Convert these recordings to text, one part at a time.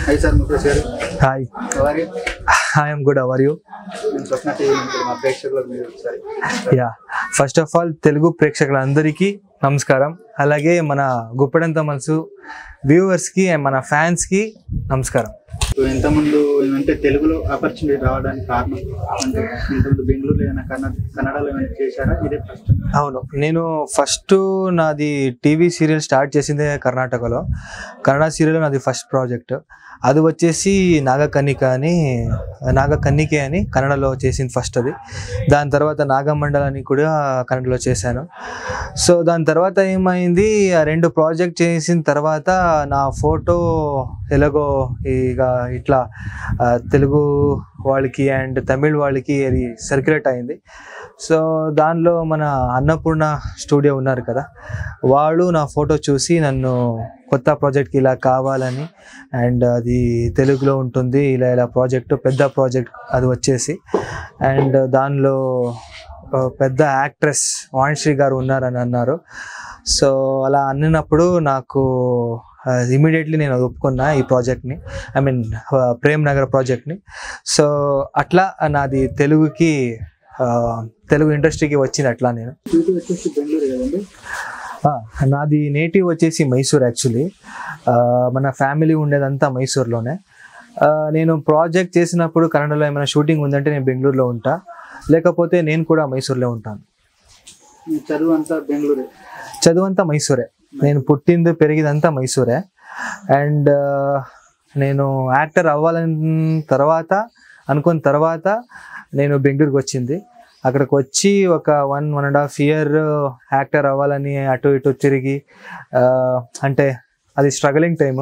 High sir Mukesh గారు hi ఎవరి I'm good hour you నేను స్వప్న టీవీ నుంచి మా ప్రేక్షకులకు మీరు ఒకసారి yeah first of all Telugu ప్రేక్షకులందరికీ నమస్కారం అలాగే మన గుప్పడంత మనసు వ్యూవర్స్కి and మన ఫ్యాన్స్కి నమస్కారం సో ఇంతకుముందు అంటే తెలుగులో ఆపర్చునిటీ రావడానికి కారణం అంటే ఇంతకుముందు బెంగళూరులో ఏమైనా కన్నడ కన్నడలో ఏమైనా చేశారా ఇదే ఫస్ట్ అవును నేను ఫస్ట్ నాది టీవీ సీరియల్ స్టార్ట్ చేసిందే కర్ణాటకలో కన్నడ సీరియల్ నాది ఫస్ట్ ప్రాజెక్ట్ అది వచ్చేసి నాగకన్నిక అని నాగకన్నికే అని కన్నడలో చేసింది ఫస్ట్ అది దాని తర్వాత నాగమండల్ అని కూడా కన్నడలో చేశాను సో దాని తర్వాత ఏమైంది ఆ రెండు ప్రాజెక్ట్ చేసిన తర్వాత నా ఫోటో ఎలాగో ఇక ఇట్లా ఆ, తెలుగు వాళ్ళకి అండ్ తమిళ్ వాళ్ళకి అది సర్క్యులేట్ అయింది సో దానిలో మన అన్నపూర్ణ స్టూడియో ఉన్నారు కదా వాళ్ళు నా ఫోటో చూసి నన్ను కొత్త ప్రాజెక్ట్కి ఇలా కావాలని అండ్ అది తెలుగులో ఉంటుంది ఇలా ఇలా ప్రాజెక్ట్ పెద్ద ప్రాజెక్ట్ అది వచ్చేసి అండ్ దానిలో ఆ, పెద్ద యాక్ట్రెస్ వాణిశ్రీ గారు ఉన్నారని అన్నారు సో అలా అన్నప్పుడు నాకు ఇమీడియట్లీ నేను ఒప్పుకున్నా ఈ ప్రాజెక్ట్ని ఐ మీన్ ప్రేమ్ నగర్ ప్రాజెక్ట్ని సో అట్లా నాది తెలుగుకి ఆ, తెలుగు ఇండస్ట్రీకి వచ్చింది అట్లా నేను డ్యూటీ వచ్చేసి బెంగళూరు కదండి ఆ, నాది నేటివ్ వచ్చేసి మైసూర్ యాక్చువల్లీ మన ఫ్యామిలీ ఉండేదంతా మైసూర్లోనే ఆ, నేను ప్రాజెక్ట్ చేసినప్పుడు కన్నడలో ఏమైనా షూటింగ్ ఉందంటే నేను బెంగళూరులో ఉంటా లేకపోతే నేను కూడా మైసూర్లో ఉంటాను మీ చదువు అంతా బెంగళూరే చదువంతా మైసూరే నేను పుట్టింది పెరిగిందంతా మైసూరే అండ్ నేను యాక్టర్ అవ్వాలని తర్వాత అనుకున్న తర్వాత నేను బెంగళూరుకి వచ్చింది అక్కడికి వచ్చి ఒక one one and half year actor అవ్వాలని అటు ఇటు తిరిగి ఆ, అంటే అది స్ట్రగలింగ్ టైము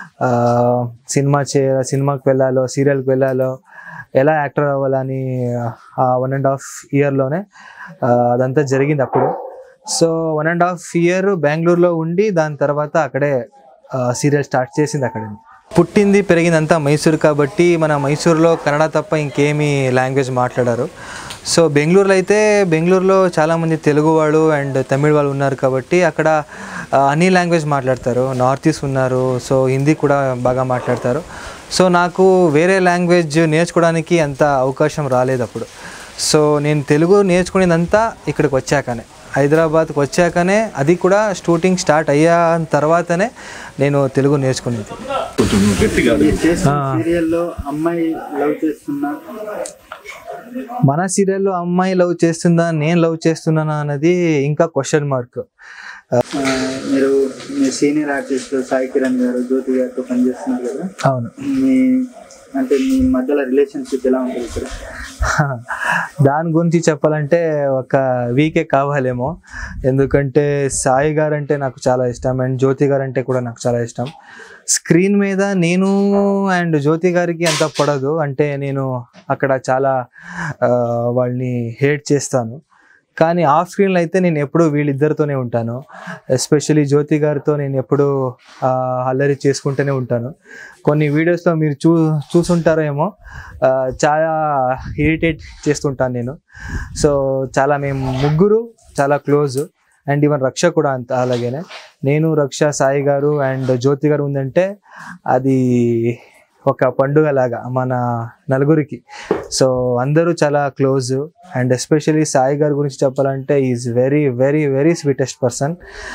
సినిమా చే సినిమాకి వెళ్ళాలో సీరియల్కి వెళ్ళాలో ఎలా యాక్టర్ అవ్వాలని ఆ వన్ అండ్ హాఫ్ ఇయర్లోనే అదంతా జరిగింది అప్పుడు so one and half year బెంగళూరులో ఉండి దాని తర్వాత అక్కడే సీరియల్ స్టార్ట్ చేసింది అక్కడే పుట్టింది పెరిగిందంతా మైసూర్ కాబట్టి మన మైసూర్లో కన్నడ తప్ప ఇంకేమీ లాంగ్వేజ్ మాట్లాడారు సో బెంగళూరులో అయితే బెంగళూరులో చాలామంది తెలుగు వాళ్ళు అండ్ తమిళ్ వాళ్ళు ఉన్నారు కాబట్టి అక్కడ ఆ, అన్ని లాంగ్వేజ్ మాట్లాడతారు నార్త్ ఈస్ట్ ఉన్నారు సో హిందీ కూడా బాగా మాట్లాడతారు సో నాకు వేరే లాంగ్వేజ్ నేర్చుకోవడానికి అంత అవకాశం రాలేదు అప్పుడు సో నేను తెలుగు నేర్చుకునేదంతా ఇక్కడికి వచ్చాకనే హైదరాబాద్కి వచ్చాకనే అది కూడా షూటింగ్ స్టార్ట్ అయ్యా తర్వాతనే నేను తెలుగు నేర్చుకునేది మీరు చేసిన సీరియల్లో అమ్మాయి లవ్ చేస్తున్నా మన సీరియల్లో అమ్మాయి లవ్ చేస్తుందా నేను లవ్ చేస్తున్నానా అన్నది ఇంకా క్వశ్చన్ మార్క్ ఆ, మీరు మీ సీనియర్ ఆర్టిస్ట్ సాయి కిరణ్ గారు జ్యోతి గారితో పనిచేస్తున్నారు కదా అవును మీ అంటే మీ మధ్యలో రిలేషన్షిప్ ఎలా ఉంటుంది ఇక్కడ దాని గురించి చెప్పాలంటే ఒక వీకే కావాలేమో ఎందుకంటే సాయి గారు అంటే నాకు చాలా ఇష్టం అండ్ జ్యోతి గారు అంటే కూడా నాకు చాలా ఇష్టం స్క్రీన్ మీద నేను అండ్ జ్యోతి గారికి అంత పడదు అంటే నేను అక్కడ చాలా ఆ, వాళ్ళని హేట్ చేస్తాను కానీ ఆఫ్ స్క్రీన్లో అయితే నేను ఎప్పుడూ వీళ్ళిద్దరితోనే ఉంటాను ఎస్పెషలీ జ్యోతి గారితో నేను ఎప్పుడూ ఆ, అల్లరి చేసుకుంటూనే ఉంటాను కొన్ని వీడియోస్లో మీరు చూ చూసుంటారేమో ఆ, చాలా ఇరిటేట్ చేస్తుంటాను నేను సో చాలా మేము ముగ్గురు చాలా క్లోజ్ అండ్ ఈవెన్ రక్ష కూడా అంత అలాగేనే నేను రక్ష సాయి గారు అండ్ జ్యోతి గారు ఉందంటే అది ఒక పండుగ లాగా మన నలుగురికి సో అందరూ చాలా క్లోజ్ అండ్ ఎస్పెషలీ సాయి గారి గురించి చెప్పాలంటే is very very very sweetest person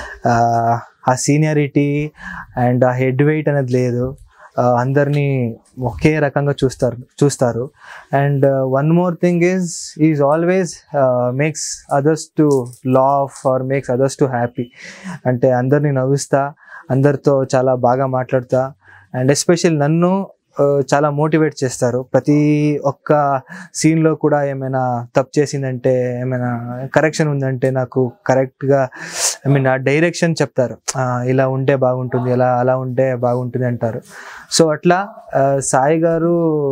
ఆ సీనియారిటీ అండ్ ఆ హెడ్ వెయిట్ అనేది లేదు ఆ, అందరినీ ఒకే రకంగా చూస్తారు చూస్తారు and one more thing is is always makes others to laugh or makes others to happy అంటే అందరినీ నవ్విస్తా అందరితో చాలా బాగా మాట్లాడతా అండ్ ఎస్పెషల్ నన్ను ఆ, చాలా మోటివేట్ చేస్తారు ప్రతి ఒక్క సీన్లో కూడా ఏమైనా తప్పు చేసిందంటే ఏమైనా కరెక్షన్ ఉందంటే నాకు కరెక్ట్గా ఐ మీన్ ఆ డైరెక్షన్ చెప్తారు ఆ, ఇలా ఉంటే బాగుంటుంది ఇలా అలా ఉంటే బాగుంటుంది అంటారు సో అట్లా ఆ, సాయి గారు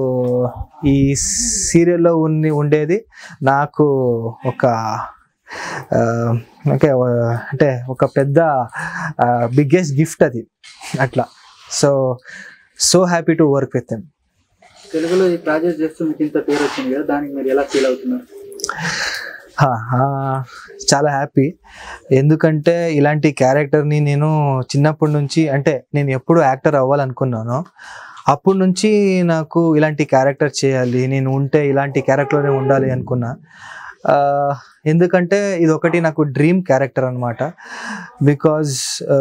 ఈ సీరియల్లో ఉండి ఉండేది నాకు ఒక ఆ, ఓకే అంటే ఒక పెద్ద బిగ్గెస్ట్ గిఫ్ట్ అది అట్లా so so happy to work with them తెలుగులో ఈ ప్రాజెక్ట్ చేస్తూ మీకు ఇంత పేరు వచ్చింది కదా దానికి మీరు ఎలా ఫీల్ అవుతున్నారు చాలా హ్యాపీ ఎందుకంటే ఇలాంటి క్యారెక్టర్ని నేను చిన్నప్పటి నుంచి అంటే నేను ఎప్పుడు యాక్టర్ అవ్వాలనుకున్నానో అప్పటి నుంచి నాకు ఇలాంటి క్యారెక్టర్ చేయాలి నేను ఉంటే ఇలాంటి క్యారెక్టర్లోనే ఉండాలి అనుకున్నా ఆ, ఎందుకంటే ఇది ఒకటి నాకు డ్రీమ్ క్యారెక్టర్ అనమాట బికాజ్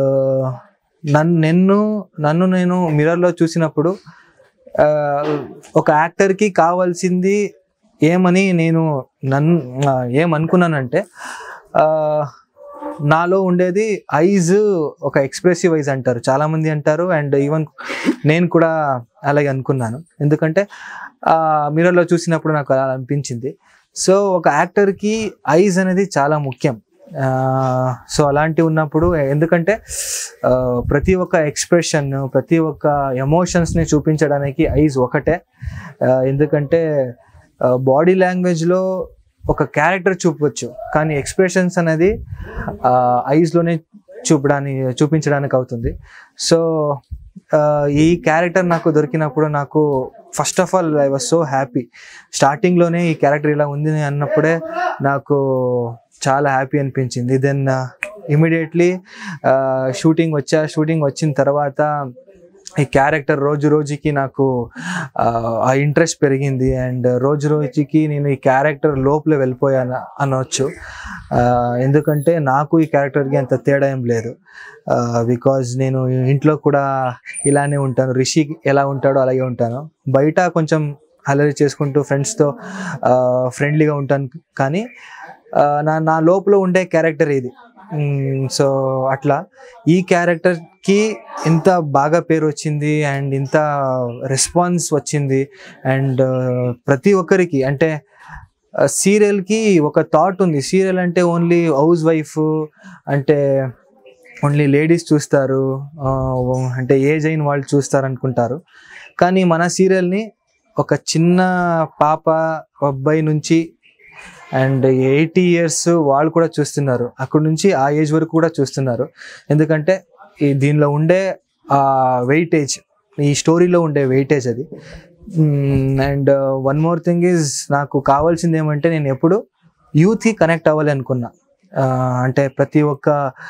నన్ను నిన్ను నన్ను నేను మిర్రర్లో చూసినప్పుడు ఆ, ఒక యాక్టర్కి కావాల్సింది ఏమని నేను నన్ను ఆ, ఏమనుకున్నానంటే ఆ, నాలో ఉండేది ఐజ్ ఒక ఎక్స్ప్రెసివ్ ఐజ్ అంటారు చాలా మంది అంటారు అండ్ ఈవెన్ నేను కూడా అలాగే అనుకున్నాను ఎందుకంటే ఆ మిర్రర్లో చూసినప్పుడు నాకు అలా అనిపించింది సో ఒక యాక్టర్కి ఐజ్ అనేది చాలా ముఖ్యం సో అలాంటివి ఉన్నప్పుడు ఎందుకంటే ఆ, ప్రతి ఒక్క ఎక్స్ప్రెషన్ ప్రతి ఒక్క ఎమోషన్స్ని చూపించడానికి ఐజ్ ఒకటే ఆ, ఎందుకంటే బాడీ లాంగ్వేజ్లో ఒక క్యారెక్టర్ చూపవచ్చు కానీ ఎక్స్ప్రెషన్స్ అనేది ఐస్లోనే చూపడానికి చూపించడానికి అవుతుంది సో ఈ క్యారెక్టర్ నాకు దొరికినప్పుడు నాకు first of all I was so happy స్టార్టింగ్లోనే ఈ క్యారెక్టర్ ఇలా ఉంది అన్నప్పుడే నాకు చాలా హ్యాపీ అనిపించింది దెన్ ఇమీడియట్లీ షూటింగ్ వచ్చా షూటింగ్ వచ్చిన తర్వాత ఈ క్యారెక్టర్ రోజు రోజుకి నాకు ఆ, ఆ ఇంట్రెస్ట్ పెరిగింది అండ్ రోజు రోజుకి నేను ఈ క్యారెక్టర్ లోపల వెళ్ళిపోయాను అనవచ్చు ఆ, ఎందుకంటే నాకు ఈ క్యారెక్టర్కి అంత తేడా ఏం లేదు బికాజ్ నేను ఇంట్లో కూడా ఇలానే ఉంటాను రిషి ఎలా ఉంటాడో అలాగే ఉంటాను బయట కొంచెం అలరి చేసుకుంటూ ఫ్రెండ్స్తో ఫ్రెండ్లీగా ఉంటాను కానీ ఆ, నా నా లోపల ఉండే క్యారెక్టర్ ఇది సో అట్లా ఈ క్యారెక్టర్కి ఇంత బాగా పేరు వచ్చింది అండ్ ఇంత రెస్పాన్స్ వచ్చింది అండ్ ప్రతి ఒక్కరికి అంటే సీరియల్కి ఒక థాట్ ఉంది సీరియల్ అంటే ఓన్లీ హౌస్ వైఫ్ అంటే ఓన్లీ లేడీస్ చూస్తారు ఆ, అంటే ఏజ్ అయిన వాళ్ళు చూస్తారు అనుకుంటారు కానీ మన సీరియల్ని ఒక చిన్న పాప అబ్బాయి నుంచి అండ్ ఎయిటీ ఇయర్స్ వాళ్ళు కూడా చూస్తున్నారు అక్కడ నుంచి ఆ ఏజ్ వరకు కూడా చూస్తున్నారు ఎందుకంటే ఈ దీనిలో ఉండే ఆ వెయిటేజ్ ఈ స్టోరీలో ఉండే వెయిటేజ్ అది and one more thing is నాకు కావాల్సింది ఏమంటే నేను ఎప్పుడు యూత్కి కనెక్ట్ అవ్వాలి అనుకున్నా ఆ, అంటే ప్రతి ఒక్క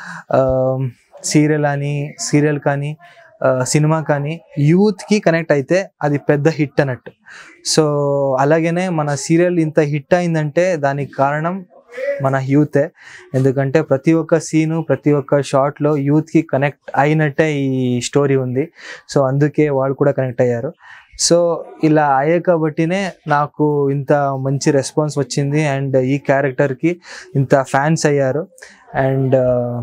సీరియల్ అని సీరియల్ కానీ ఆ, సినిమా కానీ యూత్కి కనెక్ట్ అయితే అది పెద్ద హిట్ అన్నట్టు సో అలాగనే మన సీరియల్ ఇంత హిట్ అయిందంటే దానికి కారణం మన యూతే ఎందుకంటే ప్రతి ఒక్క సీను ప్రతి ఒక్క షాట్లో యూత్కి కనెక్ట్ అయినట్టే ఈ స్టోరీ ఉంది సో అందుకే వాళ్ళు కూడా కనెక్ట్ అయ్యారు సో ఇలా అయ్యే కాబట్టినే నాకు ఇంత మంచి రెస్పాన్స్ వచ్చింది అండ్ ఈ క్యారెక్టర్కి ఇంత ఫ్యాన్స్ అయ్యారు అండ్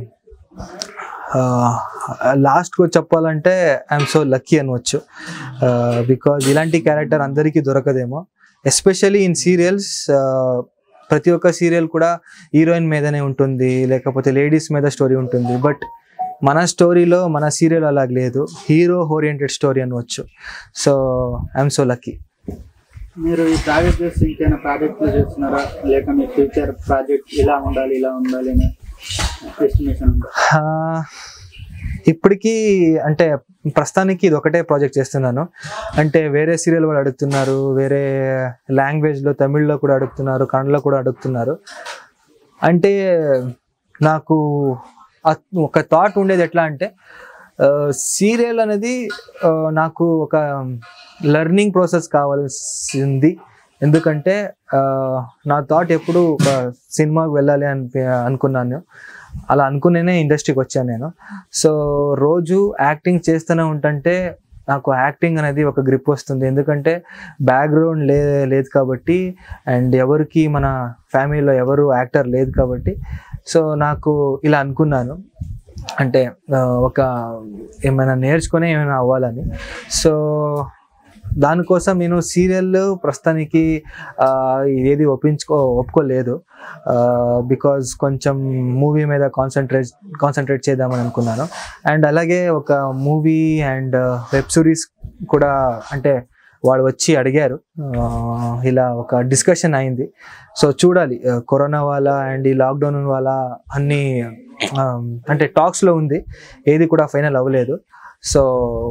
లాస్ట్కి చెప్పాలంటే ఐఎమ్ సో లక్కీ అనవచ్చు బికాజ్ ఇలాంటి క్యారెక్టర్ అందరికీ దొరకదేమో ఎస్పెషల్లీ ఇన్ సీరియల్స్ ప్రతి ఒక్క సీరియల్ కూడా హీరోయిన్ మీదనే ఉంటుంది లేకపోతే లేడీస్ మీద స్టోరీ ఉంటుంది బట్ మన స్టోరీలో మన సీరియల్ అలాగ లేదు హీరో ఓరియంటెడ్ స్టోరీ అనవచ్చు సో ఐఎమ్ సో లక్కీ మీరు ఈ ప్రాజెక్ట్ చేసి ఇంకేమైనా ప్రాజెక్టులు చేస్తున్నారా లేక మీ ఫ్యూచర్ ప్రాజెక్ట్ ఇలా ఉండాలి ఇలా ఉండాలి అని ఎస్టిమేషన్ ఉందా ఆ, ఇప్పటికీ అంటే ప్రస్తుతానికి ఇది ఒకటే ప్రాజెక్ట్ చేస్తున్నాను అంటే వేరే సీరియల్ వాళ్ళు అడుగుతున్నారు వేరే లాంగ్వేజ్లో తమిళ్లో కూడా అడుగుతున్నారు కన్నడలో కూడా అడుగుతున్నారు అంటే నాకు ఆ ఒక థాట్ ఉండేది ఎట్లా అంటే సీరియల్ అనేది ఆ, నాకు ఒక లెర్నింగ్ ప్రాసెస్ కావాల్సింది ఎందుకంటే ఆ, నా థాట్ ఎప్పుడు ఒక సినిమాకి వెళ్ళాలి అని అనుకున్నాను అలా అనుకునేనే ఇండస్ట్రీకి వచ్చాను నేను సో రోజు యాక్టింగ్ చేస్తూనే ఉంటుంటే నాకు యాక్టింగ్ అనేది ఒక గ్రిప్ వస్తుంది ఎందుకంటే బ్యాక్గ్రౌండ్ లే లేదు కాబట్టి అండ్ ఎవరికి మన ఫ్యామిలీలో ఎవరు యాక్టర్ లేదు కాబట్టి సో నాకు ఇలా అనుకున్నాను అంటే ఆ, ఒక ఏమైనా నేర్చుకొని ఏమైనా అవ్వాలని సో దానికోసం నేను సీరియల్ ప్రస్తుతానికి ఆ, ఏది ఒప్పించుకో ఒప్పుకోలేదు బికాజ్ కొంచెం మూవీ మీద కాన్సన్ట్రేట్ కాన్సన్ట్రేట్ చేద్దామని అనుకున్నాను అండ్ అలాగే ఒక మూవీ అండ్ వెబ్ సిరీస్ కూడా అంటే వాళ్ళు వచ్చి అడిగారు ఆ, ఇలా ఒక డిస్కషన్ అయింది సో చూడాలి ఆ, కరోనా వల్ల అండ్ ఈ లాక్డౌన్ వల్ల అన్ని ఆ, అంటే టాక్స్లో ఉంది ఏది కూడా ఫైనల్ అవ్వలేదు సో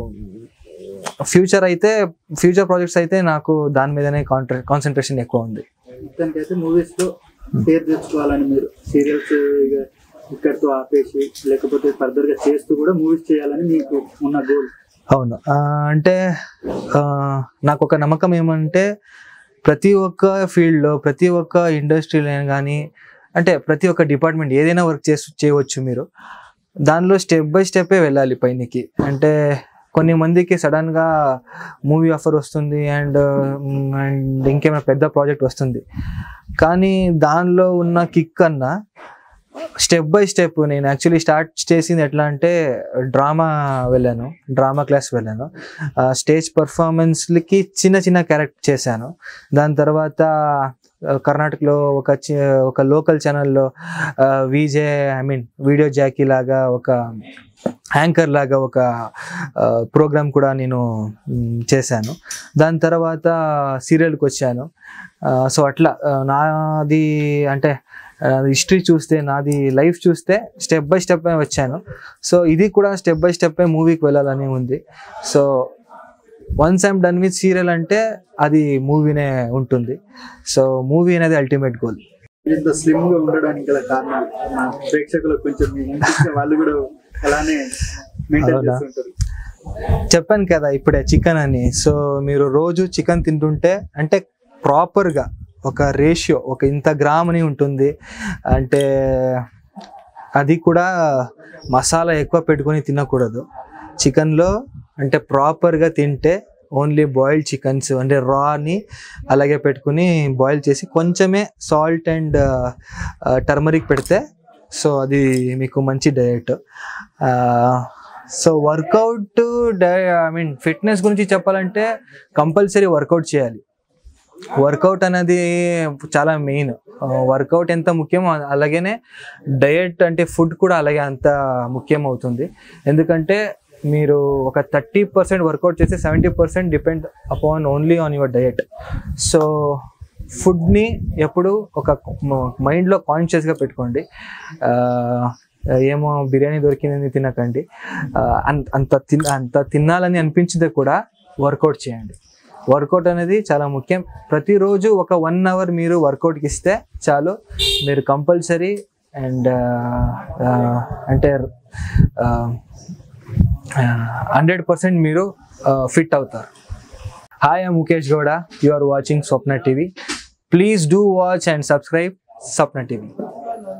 ఫ్యూచర్ అయితే ఫ్యూచర్ ప్రాజెక్ట్స్ అయితే నాకు దాని మీదనే కాన్ట్రా కాన్సన్ట్రేషన్ ఎక్కువ ఉంది మొత్తానికి అయితే మూవీస్ లో పేరు తెచ్చుకోవాలని మీరు సీరియల్స్ ఇక్కడితో ఆపేసి లేకపోతే ఫర్దర్ గా చేస్తూ కూడా మూవీస్ చేయాలని మీకు ఉన్న గోల్ అవును ఆ, అంటే ఆ, నాకు ఒక నమ్మకం ఏమంటే ప్రతి ఒక్క ఫీల్డ్లో ప్రతి ఒక్క ఇండస్ట్రీలో కానీ అంటే ప్రతి ఒక్క డిపార్ట్మెంట్ ఏదైనా వర్క్ చేసి చేయవచ్చు మీరు దానిలో స్టెప్ బై స్టెప్పే వెళ్ళాలి పైనకి అంటే కొన్ని మందికి సడన్గా మూవీ ఆఫర్ వస్తుంది అండ్ అండ్ ఇంకేమైనా పెద్ద ప్రాజెక్ట్ వస్తుంది కానీ దానిలో ఉన్న కిక్ అన్నా స్టెప్ బై స్టెప్ నేను యాక్చువల్లీ స్టార్ట్ చేసింది ఎట్లా అంటే డ్రామా వెళ్ళాను డ్రామా క్లాస్ వెళ్ళాను స్టేజ్ పర్ఫార్మెన్స్లకి చిన్న చిన్న క్యారెక్టర్ చేశాను దాని తర్వాత ఆ, కర్ణాటకలో ఒక చి- ఒక లోకల్ ఛానల్లో VJ I mean video jockey లాగా ఒక యాంకర్ లాగా ఒక ప్రోగ్రామ్ కూడా నేను మ్, చేశాను దాని తర్వాత సీరియల్కి వచ్చాను సో అట్లా ఆ, నాది అంటే హిస్టరీ చూస్తే నాది లైఫ్ చూస్తే స్టెప్ బై స్టెప్ వచ్చాను సో ఇది కూడా స్టెప్ బై స్టెప్ మూవీకి వెళ్ళాలని ఉంది so once I'm done with serial అంటే అది మూవీనే ఉంటుంది సో మూవీ అనేది అల్టిమేట్ గోల్ ఇంత స్లిమ్ గా ఉండడానికి గల కారణాలు మా ప్రేక్షకులకు కొంచెం మీ ముందు వాళ్ళు కూడా అలానే మెయింటైన్ అవునా? చేస్తుంటారు చెప్పాను కదా ఇప్పుడే చికెన్ అని సో మీరు రోజు చికెన్ తింటుంటే అంటే ప్రాపర్గా ఒక రేషియో ఒక ఇంత గ్రామ్ అని ఉంటుంది అంటే అది కూడా మసాలా ఎక్కువ పెట్టుకొని తినకూడదు చికెన్లో అంటే ప్రాపర్గా తింటే ఓన్లీ బాయిల్డ్ చికెన్స్ అంటే రాని అలాగే పెట్టుకుని బాయిల్ చేసి కొంచెమే సాల్ట్ అండ్ టర్మరిక్ పెడితే సో అది మీకు మంచి diet so workout I mean fitness గురించి చెప్పాలంటే కంపల్సరీ వర్కౌట్ చేయాలి వర్కౌట్ అనేది చాలా మెయిన్ వర్కౌట్ ఎంత ముఖ్యమో అలాగనే డయట్ అంటే ఫుడ్ కూడా అలాగే అంత ముఖ్యం అవుతుంది ఎందుకంటే మీరు ఒక థర్టీ పర్సెంట్ వర్కౌట్ చేస్తే seventy percent depend upon only on your diet so ఫుడ్ని ఎప్పుడు ఒక మైండ్లో కాన్షియస్గా పెట్టుకోండి ఆ, ఏమో బిర్యానీ దొరికిందని తినకండి ఆ, అంత అంత తిన్ అంత తినాలని అనిపించిందే కూడా వర్కౌట్ చేయండి వర్కౌట్ అనేది చాలా ముఖ్యం ప్రతిరోజు ఒక వన్ అవర్ మీరు వర్కౌట్కి ఇస్తే చాలు మీరు కంపల్సరీ అండ్ అంటే హండ్రెడ్ పర్సెంట్ మీరు ఫిట్ అవుతారు hi I Mukesh Gowda you are watching Swapna TV please do watch and subscribe Swapna TV